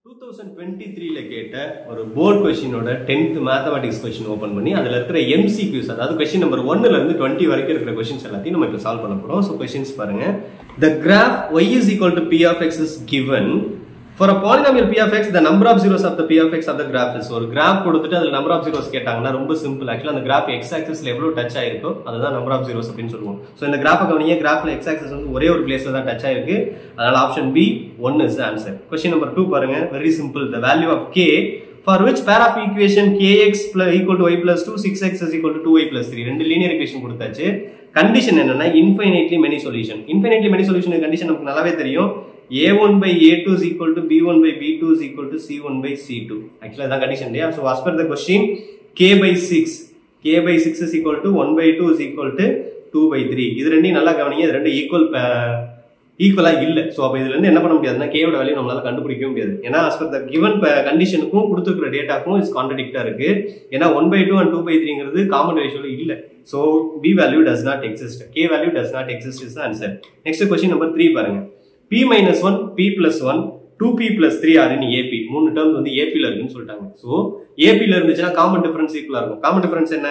Two thousand twenty த்ரீல கேட்ட ஒரு போர்ட் கொஸ்டினோட டென்த் மேத்தமெட்டிக்ஸ் கொஸ்டின் ஓப்பன் பண்ணி அதில் இருக்கிற எம்சிக்யூஸ் அதாவது கொஸ்டின் நம்பர் ஒன்னுல இருந்து டுவெண்ட்டி வரைக்கும் இருக்கிற கொஸ்டின்ஸ் எல்லாத்தையும் நம்ம இப்போ சால்வ் பண்ண போறோம் ஸோ கொஸ்டின்ஸ் பாருங்க the graph y is equal to p of x is given for a polynomial p of x the number of zeros of the p of x of the graph is ஒரு graph கொடுத்துட்டு அதில் number of zeros கேட்டாங்கன்னா ரொம்ப simple ஆக்சுவலாக அந்த graph X ஆக்சஸ்ல எவ்வளோ touch ஆயிருக்கோ அதுதான் number of zeros அப்படின்னு சொல்லுவோம் ஸோ இந்த கிராஃபை கவனிங்க கிராஃப்ல எக்ஸ் ஆக்சஸ் வந்து ஒரே ஒரு பிளேஸ்ல தான் டச் ஆயிருக்கு அதனால option B one is answer question number two பாருங்க very simple the value of k for which pair of equation k x equal to y plus two six x is equal to two y plus three ரெண்டு linear equation கொடுத்தாச்சு condition என்னன்னா infinitely many solution infinitely many solution condition நமக்கு நல்லாவே தெரியும் a1 by a2 is equal to b1 by b2 is equal to c1 by c2 actually அதான் condition இல்லையா so as per the question k by 6 k by 6 is equal to 1 by 2 is equal to 2 by 3 இது ரெண்டையும் நல்லா கவனிங்க இது ரெண்டு equal ஈக்குவலா இல்ல சோ அப்ப இதுல இருந்து என்ன பண்ண முடியாதுன்னா k யோட வேல்யூ நம்மளால கண்டுபிடிக்கவே முடியாது ஏன்னா as per the given கண்டிஷனுக்கும் கொடுத்துருக்கிற டேட்டாக்கும் இஸ் கான்ட்ரடிக்டா இருக்கு ஏன்னா 1 by 2 and 2 by 3ங்கிறது காமன் ரேஷியோல இல்ல so b value does not exist k value does not exist is the answer next question number 3 பாருங்க p minus 1 p plus 1 2p plus 3 are in ap மூணு terms வந்து ap ல இருக்குன்னு சொல்லிட்டாங்க so ap ல இருந்துச்சுன்னா காமன் டிஃபரன்ஸ் ஈக்குவலா இருக்கும் காமன் டிஃபரன்ஸ் என்ன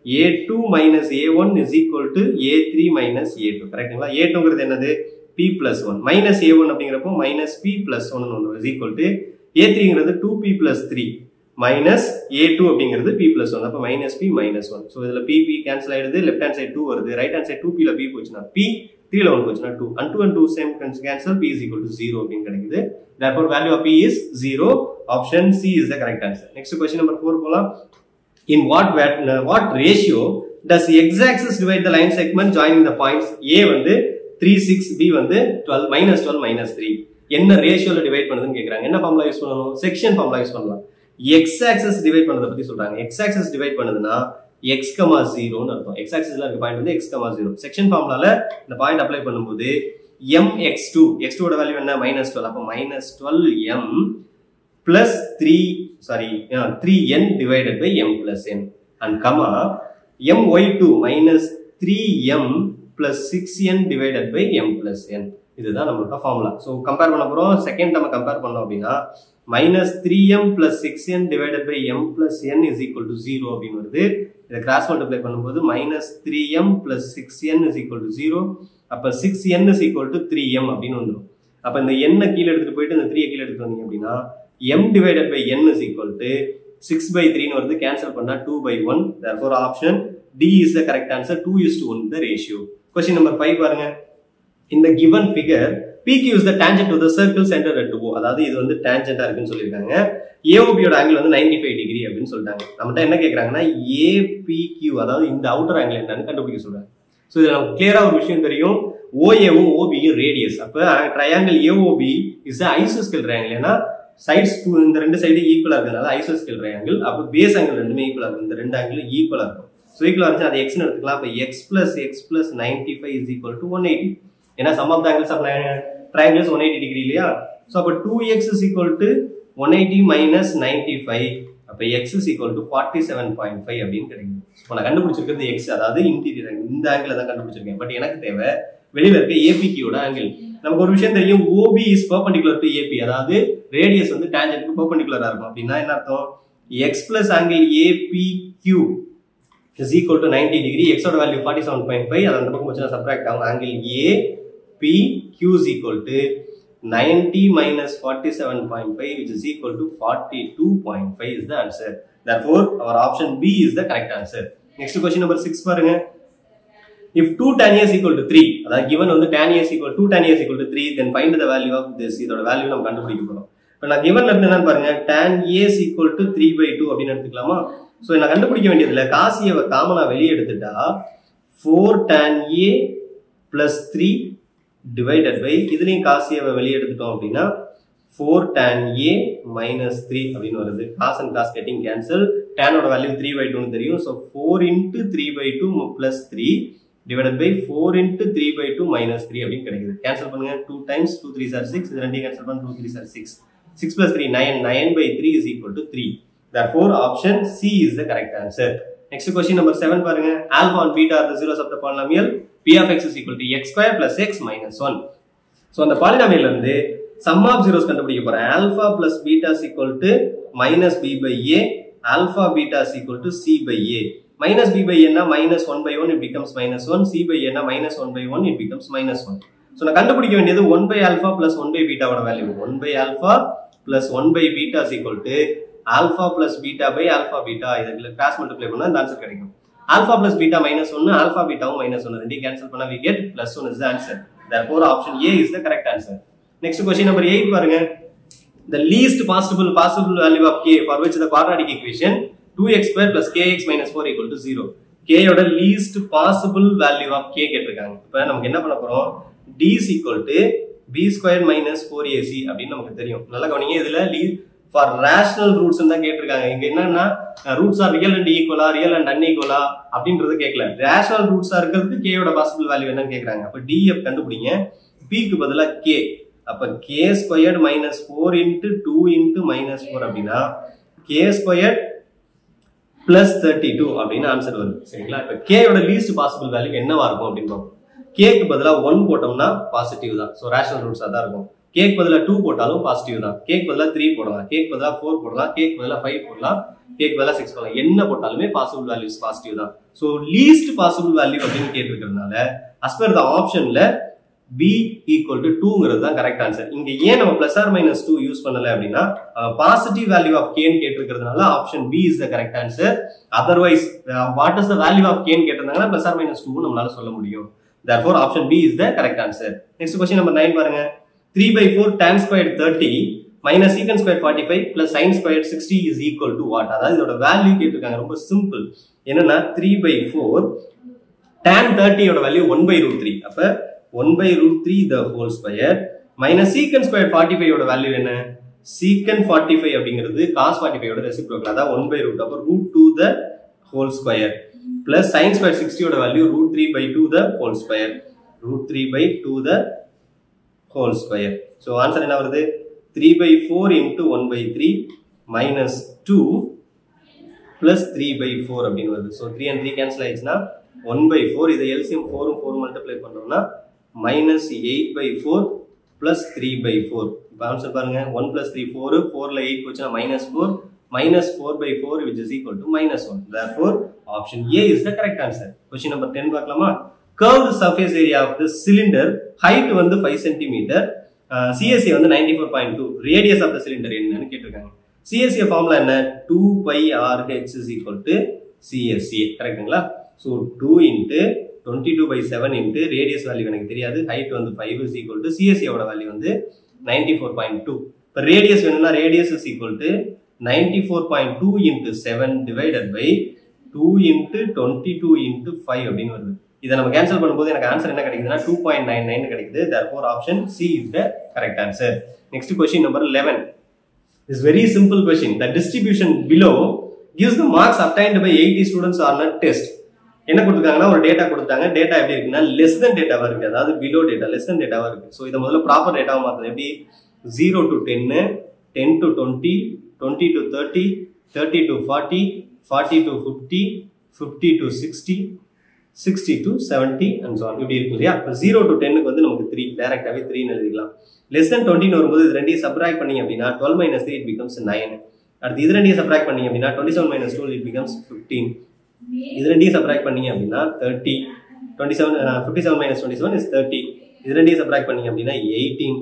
a2 minus a1 is equal to a3 minus a2 கரெக்ட்டுங்களா a2ங்கிறது என்னது p plus 1 minus a1 அப்படிங்கிறப்போ minus p plus 1 ஒன்று is equal to a3ங்கிறது 2p plus 3 minus A two அப்படிங்கிறது பி பிளஸ் ஒன் அப்போ minus p minus one so இதில் p p cancel ஆயிடுது left hand side two வருது ரைட் ஹேண்ட் சைட் டூ பியில் p போச்சுன்னா p த்ரீல ஒன் போச்சுன்னா two and two and two same cancel p is equal to zero அப்படின்னு கிடைக்குது therefore value of p is zero option C is the correct answer next question number four போலாம் in what what ratio does x axis divide the line segment joining the points A வந்து three six B வந்து twelve minus twelve minus three என்ன ரேஷியோல divide பண்ணுதுன்னு கேட்குறாங்க என்ன formula use பண்ணணும் section formula use பண்ணலாம் எக்ஸ் ஆக்சஸ் டிவைட் பண்ணதை பத்தி சொல்றாங்க எக்ஸ் ஆக்சஸ் டிவைட் பண்ணுதுன்னா எக்ஸ் கமா ஜீரோன்னு அர்த்தம் எக்ஸ் ஆக்சஸ்ல இருக்க பாயிண்ட் வந்து எக்ஸ் கமா ஜீரோ செக்ஷன் ஃபார்முலால இந்த பாயிண்ட் அப்ளை பண்ணும்போது எம் எக்ஸ் டூ எக்ஸ் டூட வேல்யூ என்ன மைனஸ் டுவெல் அப்போ minus twelve m plus three sorry three n divided by m plus n and comma m y two minus three m plus six n divided by m plus n இதுதான் நம்மளோட formula so compare பண்ண போகிறோம் second நம்ம compare பண்ணோம் அப்படின்னா minus three m plus six n divided by m plus n is equal to zero அப்படின்னு வருது இதை கிராஸ் மல்டிப்ளை பண்ணும்போது minus three m plus six n is equal to zero அப்போ six n is equal to three m அப்படின்னு வந்துடும் அப்போ இந்த எண்ணை கீழே எடுத்துட்டு போயிட்டு இந்த த்ரீயை கீழே எடுத்துட்டு வந்தீங்க அப்படின்னா m divided by n is equal to six by த்ரீன்னு வருது கேன்சல் பண்ணா two by one therefore option D is the correct answer two is to one the ratio question number five பாருங்க இந்த given figure PQ is the tangent to the circle centered at O அதாவது இது வந்து டேஞ்சென்டா இருக்குன்னு சொல்லியிருக்காங்க ஏஓபியோட angle வந்து நைன்டி ஃபைவ் டிகிரி அப்படின்னு சொல்லிட்டாங்க நம்மகிட்ட என்ன கேட்கறாங்கன்னா ஏபிக்யூ அதாவது இந்த அவுட்டர் ஆங்கிள் என்னன்னு கண்டுபிடிக்க சொல்றாங்க ஸோ இதுல நமக்கு கிளியரா ஒரு விஷயம் தெரியும் ஓஏவும் ஓபியும் ரேடியஸ் அப்ப ட்ரையாங்கிள் ஏஓபி இஸ் ஐசோஸ்கேல் ட்ரையாங்கிள் ஏன்னா சைட்ஸ் டூ இந்த ரெண்டு சைடு ஈக்குவலா இருக்கிறதுனால ஐசோஸ்கேல் ட்ரையாங்கிள் அப்போ பேஸ் ஆங்கிள் ரெண்டுமே ஈக்குவலா இருக்கும் இந்த ரெண்டு ஆங்கிள் ஈக்குவலா இருக்கும் ஸோ ஈக்குவலா இருந்துச்சு அது எக்ஸ்னு எடுத்துக்கலாம் அப்போ x plus x plus ninety five is equal to one eighty ஏன்னா sum of the angles of triangles 180 degree இல்லையா so அப்ப 2x is equal to 180 minus 95 அப்ப x is equal to 47.5 அப்படின்னு கிடைக்கும் இப்போ நான் கண்டுபிடிச்சிருக்கிறது x அதாவது இன்டீரியர் ஆங்கிள் இந்த ஆங்கிள் தான் கண்டுபிடிச்சிருக்கேன் பட் எனக்கு தேவை வெளியில இருக்க ஏபிக்கியோட ஆங்கிள் நமக்கு ஒரு விஷயம் தெரியும் OB is perpendicular to AB அதாவது ரேடியஸ் வந்து டேஞ்சன்ட்க்கு பர்பண்டிகுலரா இருக்கும் அப்படின்னா என்ன அர்த்தம் x plus angle APQ is equal to ninety degree எக்ஸோட value forty seven point five அது அந்த பக்கம் வச்சுனா சப்ராக்ட் ஆகும் angle A P Q is equal to 90 minus 47.5 which is equal to 42.5 is the answer. Therefore, our option B is the correct answer. Next question number 6 பாருங்க. If 2 tan A is equal to 3, அதாவது given வந்து tan A is equal 2 tan A is equal to 3, then find the value of this. இதோட value நம்ம கண்டுபிடிக்க போறோம். இப்போ நான் givenல இருந்து என்னன்னு பாருங்க tan A is equal to 3 by 2 அப்படின்னு எடுத்துக்கலாமா? ஸோ நான் கண்டுபிடிக்க வேண்டியதுல காசியை காமனா வெளியே எடுத்துட்டா 4 tan A plus 3 divided by இதுலயும் காசியை வெளியே எடுத்துட்டோம் அப்படின்னா four tan A minus three அப்படின்னு வருது cos and cos getting cancel டேனோட வேல்யூ த்ரீ பை டூன்னு தெரியும் so four into three by two plus three divided by four into three by two minus three அப்படின்னு கிடைக்குது கேன்சல் பண்ணுங்க two times two three sir six இது ரெண்டையும் cancel பண்ண two three sir six six plus three nine nine by three is equal to three therefore option C is the correct answer. Next question number 7 பாருங்க alpha and beta are the zeros of the polynomial p of x is equal to x square plus x minus 1. So அந்த polynomial இருந்து sum of zeros கண்டுபிடிக்க போறேன் alpha plus beta equal to minus B by A alpha beta equal to C by A minus B by ஏன்னா minus one by one it becomes minus one C by ஏன்னா minus one by one it becomes minus one so நான் கண்டுபிடிக்க வேண்டியது one by alpha plus one by பீட்டாவோட value one by alpha plus one by beta equal to alpha plus beta by alpha beta இதுல cross multiply பண்ணா இந்த answer கிடைக்கும் alpha plus beta minus ஒன்னு alpha பீட்டாவும் மைனஸ் ஒன்னு ரெண்டையும் cancel பண்ணா we get plus one is the answer therefore option A is the correct answer next question number eight பாருங்க the least possible possible value of k for which the quadratic equation 2x square plus kx minus 4 equal to 0 k யோட least possible value of k கேட்டிருக்காங்க இப்போ நமக்கு என்ன பண்ண போறோம் d is equal to b square minus 4ac அப்படின்னு நமக்கு தெரியும் நல்லா கவனிங்க இதுல ஃபார் ரேஷனல் ரூட்ஸ் தான் கேட்டிருக்காங்க இங்க என்னன்னா ரூட்ஸ் ஆர் ரியல் அண்ட் ஈக்குவலா ரியல் அண்ட் அன்ஈக்குவலா அப்படின்றது கேட்கல ரேஷனல் ரூட்ஸா இருக்கிறதுக்கு k யோட பாசிபிள் வேல்யூ என்னன்னு கேக்குறாங்க அப்ப d கண்டுபிடிங்க p க்கு பதிலா k அப்ப K squared minus four into two into minus four அப்படின்னா K squared plus thirty two அப்படின்னு ஆன்சர் வருது சரிங்களா இப்ப கேயோட லீஸ்ட் பாசிபிள் வேல்யூ என்னவா இருக்கும் அப்படின்னு பார்ப்போம் கேக்கு பதிலாக ஒன் போட்டோம்னா பாசிட்டிவ் தான் ஸோ ரேஷனல் ரூட்ஸாக தான் இருக்கும் கேக் பதிலாக டூ போட்டாலும் பாசிட்டிவ் தான் கேக் பதிலாக த்ரீ போடலாம் கேக் பதிலாக ஃபோர் போடலாம் கேக் பதிலாக ஃபைவ் போடலாம் கேக் பதிலாக சிக்ஸ் போடலாம் என்ன போட்டாலுமே பாசிபிள் வேல்யூஸ் பாசிட்டிவ் தான் ஸோ லீஸ்ட் பாசிபிள் வேல்யூ அப்படின்னு கேட்டிருக்கிறதுனால அஸ் பர் த ஆப்ஷன்ல பி ஈக்குவல் டு டூங்கிறது தான் கரெக்ட் ஆன்சர் இங்க ஏன் நம்ம plus or minus two use பண்ணல அப்படின்னா பாசிட்டிவ் வேல்யூ ஆஃப் கேன் கேட்டிருக்கிறதுனால option B is the correct answer otherwise what is the value of K கேட்டிருந்தாங்கன்னா பிளஸ் ஆர் மைனஸ் டூ நம்மளால சொல்ல முடியும் therefore option B is the correct answer next question number nine பாருங்க three by four tan square thirty minus secant square forty five plus sine square sixty is equal to what அதாவது இதோட value கேட்டிருக்காங்க ரொம்ப simple என்னன்னா three by four tan 30 யோட value one by root three அப்ப one by root three the whole square minus secant square forty five யோட value என்ன secant forty five அப்படிங்கிறது காஸ் ஃபார்ட்டி ஃபைவ் யோட ரெசிப்ரோக்கல் அதான் ஒன் பை ரூட் அப்போ root two the whole square plus sine square சிக்ஸ்டியோட value root three by two the whole square root three by two the whole square so answer என்ன வருது three by four into one by three minus two plus three by four அப்படின்னு வருது so three and three cancel ஆயிடுச்சுன்னா one by four இதை LCM ஃபோரும் four multiply பண்ணோம்னா minus eight by four plus three by four இப்போ answer பாருங்க one plus three four ஃபோரில் eight போச்சுன்னா minus four minus four by four which is equal to minus one therefore option A is the correct answer question number ten பார்க்கலாமா curved surface area of the cylinder height வந்து five centimetre CSC வந்து ninety four point two radius of the cylinder என்னன்னு கேட்டிருக்காங்க CSC formula என்ன two pi r h is equal to CSC கரெக்டுங்களா so two into twenty two by seven into radius value எனக்கு தெரியாது height வந்து five is equal to சிஎஸ்சியோட value வந்து ninety four point two இப்போ ரேடியஸ் வேணும்னா radius is equal to ninety four point two into seven divided by two into twenty two into five அப்படின்னு வருது இதை நம்ம கேன்சல் பண்ணும்போது எனக்கு ஆன்சர் என்ன கிடைக்குதுன்னா டூ பாயிண்ட் நைன் நைன் கிடைக்குது therefore option C is the correct answer next question number eleven is very simple question the distribution below gives the marks obtained by 80 students on a test என்ன கொடுத்துருக்காங்கன்னா ஒரு data கொடுத்தாங்க data எப்படி இருக்குன்னா less than டேட்டாவா இருக்கு அதாவது below data less than டேட்டாவா இருக்கு ஸோ இதை முதல்ல ப்ராப்பர் டேட்டாவை மாற்றுறது எப்படி ஜீரோ டு டென்னு ten to twenty twenty to thirty thirty to forty forty to fifty fifty to sixty sixty to seventy and so இப்படி இருக்கு இல்லையா இப்போ ஜீரோ டு டென்னுக்கு வந்து நமக்கு த்ரீ டேரக்டாகவே த்ரீன்னு எழுதிக்கலாம் லெஸ் தென் டுவெண்ட்டின்னு வரும்போது இது ரெண்டையும் சப்ராக்ட் பண்ணி அப்படின்னா twelve minus three it becomes nine அடுத்து இது ரெண்டையும் சப்ராக்ட் பண்ணி அப்படின்னா twenty seven minus two it becomes fifteen இது ரெண்டையும் சப்ராக்ட் பண்ணி அப்படின்னா thirty twenty seven fifty seven minus twenty seven is thirty இது ரெண்டையும் சப்ராக்ட் பண்ணி அப்படின்னா எயிட்டீன்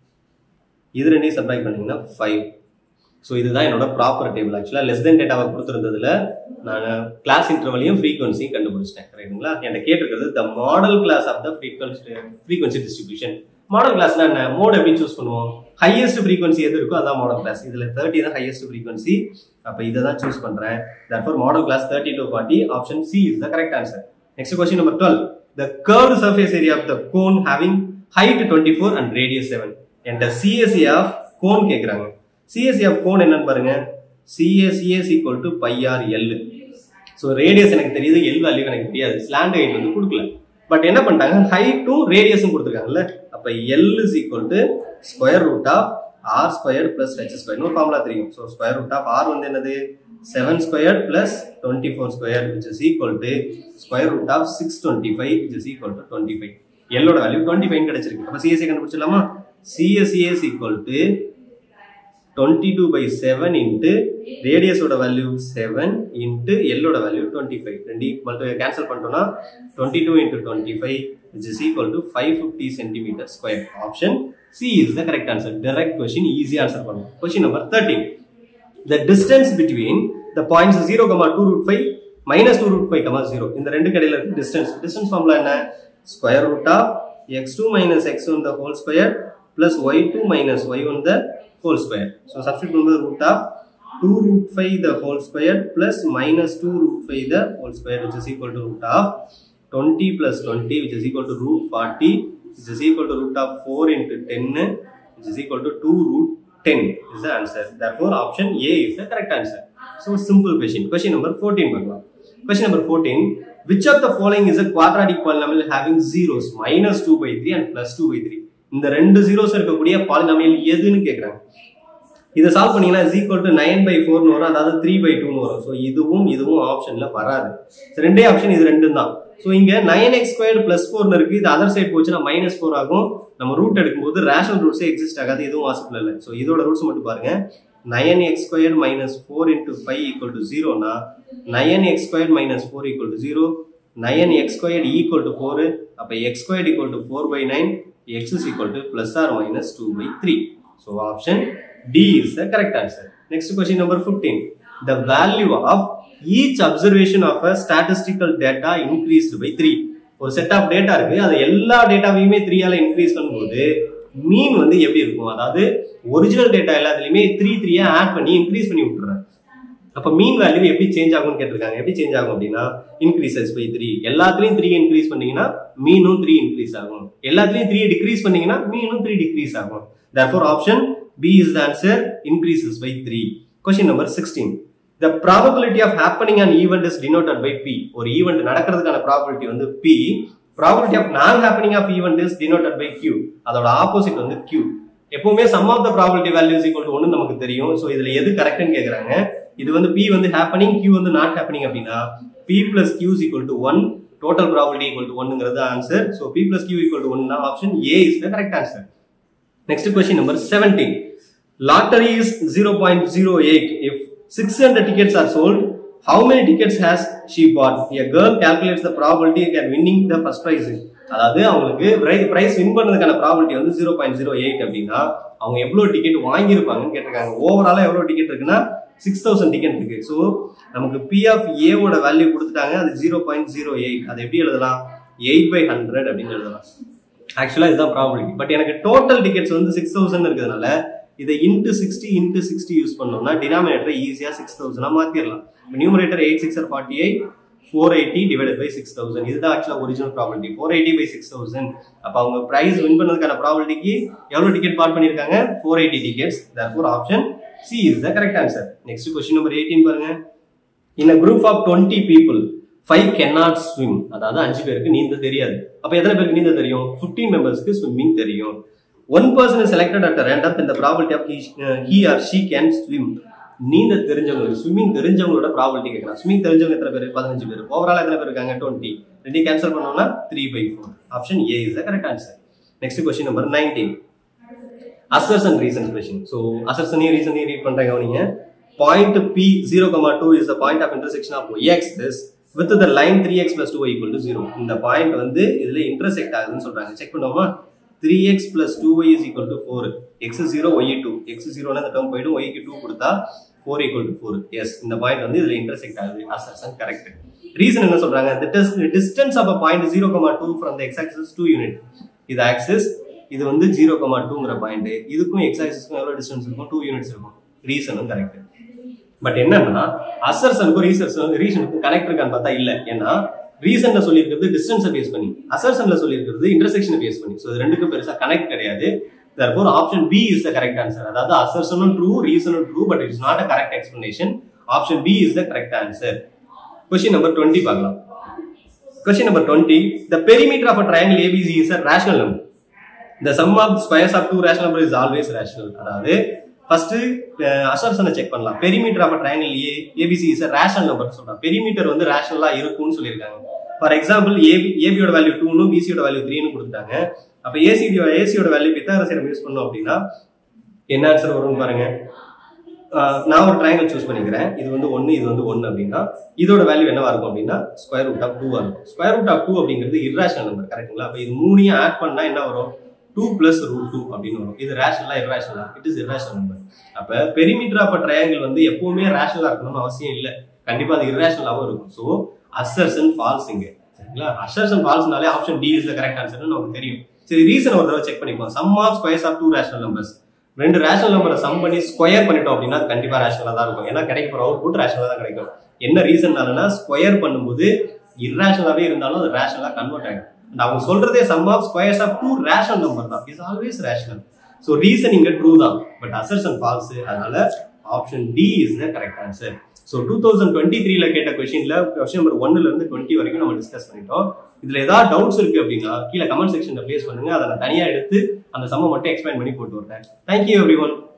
இது ரெண்டையும் சப்ராக்ட் பண்ணீங்கன்னா ஃபைவ் ஸோ இதுதான் என்னோட ப்ராப்பர் டேபிள் ஆக்சுவலாக லெஸ் தென் டேட்டாவை கொடுத்துருந்ததுல நான் கிளாஸ் இன்டர்வலையும் ஃப்ரீக்வன்சியும் கண்டுபிடிச்சிட்டேன் ரைட்டுங்களா என்கிட்ட கேட்டிருக்கிறது the modal class of the frequency frequency distribution modal கிளாஸ்னா என்ன மோட் எப்படி சூஸ் பண்ணுவோம் ஹையஸ்ட் ஃப்ரீக்வன்சி எது இருக்கோ அதான் மாடல் கிளாஸ் இதுல தேர்ட்டி தான் ஹையஸ்ட் ஃப்ரீக்வன்சி அப்போ இதை தான் சூஸ் பண்றேன் therefore modal class thirty to forty option C is the correct answer next question number twelve the curve surface area of the cone having height twenty four and radius seven என்கிட்ட CSC of cone கேட்குறாங்க CSC of cone என்னன்னு பாருங்க CSC is equal to pi r l so radius எனக்கு தெரியுது L value எனக்கு தெரியாது slant height வந்து கொடுக்கல பட் என்ன பண்ணிட்டாங்க ஹைட்டும் ரேடியஸும் கொடுத்துருக்காங்கல்ல அப்போ L is equal to square root of r square plus h square ஒரு ஃபார்முலா தெரியும் so square root of r வந்து என்னது seven square plus twenty four square which is equal to square root of six twenty five which is equal to twenty five எல்லோட value twenty five கிடைச்சிருக்கு அப்போ CSC கண்டுபிடிச்சிடலாமா CSA is equal to twenty two by seven into ரேடியஸோட value seven into எல்லோட value twenty five ரெண்டு மட்டும் cancel பண்ணிட்டோம்னா twenty two into twenty five which is equal to five fifty centimetre square option C is the correct answer direct question ஈஸியாக answer பண்ணுவோம் question number thirteen the distance between the points 0 comma 2 root 5 minus 2 root 5 comma 0 இந்த ரெண்டு கடையில இருக்கு distance distance formula என்ன square root of x2 minus x1 the whole square plus y2 minus y1 the whole square so substitute பண்ணும்போது root of 2 root 5 the whole square plus minus 2 root 5 the whole square which is equal to root of 20 plus 20 which is equal to root 40 which is equal to root of 4 into 10 which is equal to 2 root 10 is the answer. Therefore, option A is the correct answer. So, simple question. Question number 14. பார்க்கலாம். Question number 14. Which of the following is a quadratic polynomial having zeros minus 2 by 3 and plus 2 by 3? இந்த ரெண்டு zeros இருக்கக்கூடிய polynomial எதுன்னு கேட்குறாங்க இதை solve பண்ணீங்கன்னா is equal to nine by ஃபோர்னு வரும் அதாவது த்ரீ பை டூன்னு வரும் ஸோ இதுவும் இதுவும் ஆப்ஷன்ல வராது So, ரெண்டே ஆப்ஷன் இது ரெண்டும் தான் ஸோ இங்க நைன் எக்ஸ் ஸ்கொயர் பிளஸ் ஃபோர்னு இருக்கு இது அதர் சைடு போச்சுன்னா மைனஸ் ஃபோர் ஆகும் நம்ம ரூட் எடுக்கும்போது ரேஷனல் ரூட்ஸே எக்ஸிஸ்ட் ஆகாது எதுவும் வாசிப்பில் இல்லை ஸோ இதோட ரூட்ஸ் மட்டும் பாருங்க nine x square minus four into five equal to ஜீரோனா nine x square minus four equal to zero nine x square equal to four அப்போ x square equal to four by nine x is equal to plus or minus two by three so option D is the correct answer next question number fifteen the value of each observation of a statistical data increased by three ஒரு set of data இருக்கு அது எல்லா டேட்டாவையுமே த்ரீயால increase பண்ணும்போது மீன் வந்து எப்படி இருக்கும் அதாவது original data எல்லாத்துலயுமே த்ரீ த்ரீயா ஆட் பண்ணி இன்க்ரீஸ் பண்ணி விட்டுறேன் அப்ப மீன் வேல்யூ எப்படி சேஞ்ச் ஆகும்னு கேட்டிருக்காங்க எப்படி சேஞ்ச் ஆகும் அப்படின்னா இன்க்ரீசஸ் பை த்ரீ எல்லாத்துலயும் த்ரீ இன்க்ரீஸ் பண்ணீங்கன்னா மீனும் த்ரீ இன்க்ரீஸ் ஆகும் எல்லாத்துலயும் த்ரீ டிக்ரீஸ் பண்ணீங்கன்னா மீனும் த்ரீ டிக்ரீஸ் ஆகும் therefore option B is the answer increases by three question number sixteen the probability of happening an event is denoted by p ஒரு event நடக்கிறதுக்கான probability வந்து p probability of non happening of event is denoted by q அதோட opposite வந்து q எப்பவுமே sum of the probability value is equal to ஒன்னு நமக்கு தெரியும் so இதுல எது கரெக்ட்னு கேக்குறாங்க இது வந்து p வந்து ஹேப்பனிங் q வந்து நாட் ஹேப்பனிங் அப்படின்னா p plus q is equal to one total probability equal to ஒன்னுங்கிறது answer so p plus q equal to ஒன்னா option A is the correct answer Next question number 17. Lottery is 0.08. If 600 tickets are sold, how many tickets has she bought? A girl calculates the probability of winning the first prize. அதாவது அவங்களுக்கு prize win பண்ணதுக்கான probability வந்து zero point zero eight அப்படின்னா அவங்க எவ்வளோ ticket வாங்கியிருப்பாங்கன்னு கேட்டிருக்காங்க ஓவராலாக எவ்வளோ டிக்கெட் இருக்குன்னா சிக்ஸ் தௌசண்ட் டிக்கெட் இருக்கு ஸோ நமக்கு பி ஆஃப் ஏவோட வேல்யூ கொடுத்துட்டாங்க அது ஜீரோ பாயிண்ட் ஜீரோ எயிட் அது எப்படி எழுதலாம் எயிட் பை ஹண்ட்ரட் அப்படின்னு எழுதலாம் ஆக்சுவலா இதுதான் ப்ராபபிலிட்டி பட் எனக்கு டோட்டல் டிக்கெட்ஸ் வந்து சிக்ஸ் தௌசண்ட் இருக்கிறதுனால இதை into sixty into sixty use பண்ணோம்னா டினாமினேட்டர் ஈஸியாக சிக்ஸ் தௌசண்டா மாத்திரலாம் numerator eight six forty eight four eighty divide by six thousand இதுதான் ஆக்சுவலாக original probability four eighty by six thousand அப்போ அவங்க ப்ரைஸ் வின் பண்ணதுக்கான ப்ராபபிலிட்டிக்கு எவ்வளோ டிக்கெட் பாட் பண்ணியிருக்காங்க four eighty tickets therefore option C is the correct answer next question number eighteen பாருங்க in a group of twenty people five cannot swim அதாவது அஞ்சு பேருக்கு நீந்த தெரியாது அப்ப எத்தனை பேருக்கு நீந்த தெரியும் ஃபிஃப்டீன் மெம்பர்ஸ்க்கு ஸ்விம்மிங் தெரியும் one person selected at random இந்த probability of he or she can swim நீந்த தெரிஞ்சவங்களுக்கு ஸ்விம்மிங் தெரிஞ்சவங்களோட ப்ராபபிலிட்டி கேட்கலாம் ஸ்விம்மிங் தெரிஞ்சவங்க எத்தனை பேர் பதினஞ்சு பேர் ஓவரால் எத்தனை பேர் இருக்காங்க டுவெண்ட்டி ரெண்டு கேன்சல் பண்ணோம்னா three by four option A is the correct answer next question number nineteen assertion reason question. So assertion reason read பண்றேன் கவனிங்க point p 0 comma 2 is the point of intersection of y axis with the line 3x plus 2y equal to 0 இந்த point வந்து இதுல intersect ஆகுதுன்னு சொல்றாங்க check பண்ணுவோமா 3x plus 2y is equal to 4 x 0 y 2 x 0 னா இந்த term போயிடும் y க்கு 2 கொடுத்தா 4 equal to 4 எஸ் இந்த பாயிண்ட் வந்து இதுல intersect ஆகுது assertion correct ரீசன் என்ன சொல்றாங்க the distance of a point 0 comma 2 from the x axis 2 unit இது axis இது வந்து ஜீரோ கமா டூங்கிற பாயிண்ட் இதுக்கும் எக்ஸ் ஆக்சிஸ்க்கும் எவ்வளவு டிஸ்டன்ஸ் இருக்கும் டூ யூனிட்ஸ் இருக்கும் ரீசனும் கரெக்ட் பட் என்னன்னா அசர்சனுக்கும் ரீசர்ஸ் ரீசனுக்கும் கனெக்ட் இருக்கான்னு பார்த்தா இல்ல ஏன்னா ரீசன்ல சொல்லியிருக்கிறது டிஸ்டன்ஸை பேஸ் பண்ணி அசர்சன்ல சொல்லியிருக்கிறது இன்டர்செக்ஷனை பேஸ் பண்ணி ஸோ இது ரெண்டுக்கும் பெருசா கனெக்ட் கிடையாது therefore option B is the correct answer அதாவது அசர்சனும் ட்ரூ ரீசனும் true but it's not a correct explanation option B is the correct answer question number twenty பார்க்கலாம் question number twenty the perimeter of a triangle ABC is a rational number the sum of squares of two rational number is always rational அதாவது first அசர்ஷனை check பண்ணலாம் perimeter of triangle A ABC is rational number சொல்றாங்க perimeter வந்து ரேஷனலா இருக்கும்னு சொல்லியிருக்காங்க for example AB ஏபியோட value டூனும் பிசியோட வேல்யூ த்ரீனு கொடுத்துட்டாங்க அப்ப ஏசிடி ஏசியோட வேல்யூ பித்தாகரஸ் நம்ம யூஸ் பண்ணோம் அப்படின்னா என்ன ஆன்சர் வரும்னு பாருங்க ஆஹ் நான் ஒரு ட்ரையாங்கிள் சூஸ் பண்ணிக்கிறேன் இது வந்து ஒன்று இது வந்து ஒன்று அப்படின்னா இதோட வேல்யூ என்னவா இருக்கும் அப்படின்னா ஸ்கொயர் ரூட் ஆஃப் டூவா இருக்கும் ஸ்கொயர் ரூட் ஆஃப் டூ அப்படிங்கிறது இர்ரேஷனல் நம்பர் கரெக்ட்டுங்களா அப்போ இது மூணையும் ஆட் பண்ணா என்ன வரும் டூ பிளஸ் ரூட் டூ அப்படின்னு வரும் இது ரேஷனலா இர்ரேஷனலா இட் இஸ் இர்ரேஷனல் நம்பர் அப்ப பெரிமீட்டர் ஆஃப் ட்ரையாங்கிள் வந்து எப்பவுமே ரேஷனலா இருக்கணும்னு அவசியம் இல்லை கண்டிப்பா அது இர்ரேஷனலாவும் இருக்கும் ஸோ அசர்சன் ஃபால்ஸ் இங்க சரிங்களா அசர்சன் ஃபால்ஸ்னாலே option D is the correct ஆன்சர்னு நமக்கு தெரியும் சரி ரீசன் ஒரு தடவை செக் பண்ணிப்போம் sum of squares of two rational numbers ரெண்டு ரேஷனல் நம்பரை சம் பண்ணி ஸ்கொயர் பண்ணிட்டோம் அப்படின்னா அது கண்டிப்பா ரேஷனலா தான் இருக்கும் ஏன்னா கிடைக்க போற அவுட்புட் ரேஷனலா தான் கிடைக்கும் என்ன ரீசன்னாலனா ஸ்கொயர் பண்ணும்போது இர்ரேஷனலாவே இருந்தாலும் அது ரேஷனலா கன்வெர்ட் ஆகும் And அவங்க சொல்றதே sum of squares of two rational number தான் is always rational so reason இங்க ட்ரூ தான் பட் அசர்ஷன் ஃபால்ஸ் அதனால option D is the correct answer so two thousand twenty த்ரீல கேட்ட கொஸ்டின்ல கொஸ்டின் நம்பர் ஒன்னுல இருந்து டுவெண்ட்டி வரைக்கும் நம்ம டிஸ்கஸ் பண்ணிட்டோம் இதுல ஏதாவது டவுட்ஸ் இருக்கு அப்படின்னா கீழே கமெண்ட் செக்ஷன்ல பிளேஸ் பண்ணுங்க அதை நான் தனியா எடுத்து அந்த சம்ம மட்டும் எக்ஸ்பிளைன் பண்ணி போட்டு வரேன் தேங்க்யூ எவ்ரி ஒன்